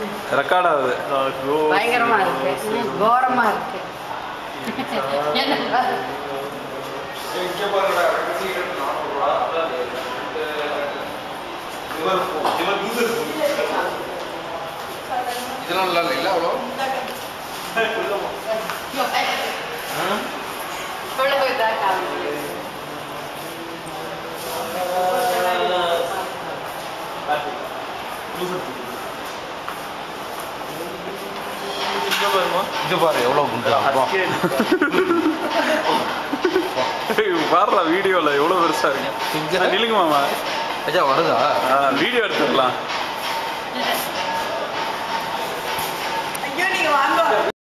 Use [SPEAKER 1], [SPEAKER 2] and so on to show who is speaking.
[SPEAKER 1] Record ஆகுது
[SPEAKER 2] பயங்கரமா இருக்கு ம், கோரமா இருக்கு என்ன பாரு.
[SPEAKER 3] இதெல்லாம் நல்லா இல்லை அவ்வளோ
[SPEAKER 2] இவ்வளவு இதா காமிக்குது.
[SPEAKER 3] இது பாரு எவ்வளோ குண்டா
[SPEAKER 1] பாடுற வீடியோவில் எவ்வளோ பெருசா இருக்கு நிலுங்க மாமா
[SPEAKER 3] ஐயா வருதா
[SPEAKER 1] வீடியோ எடுத்துக்கலாம்
[SPEAKER 2] ஐயோ நீங்க வாங்க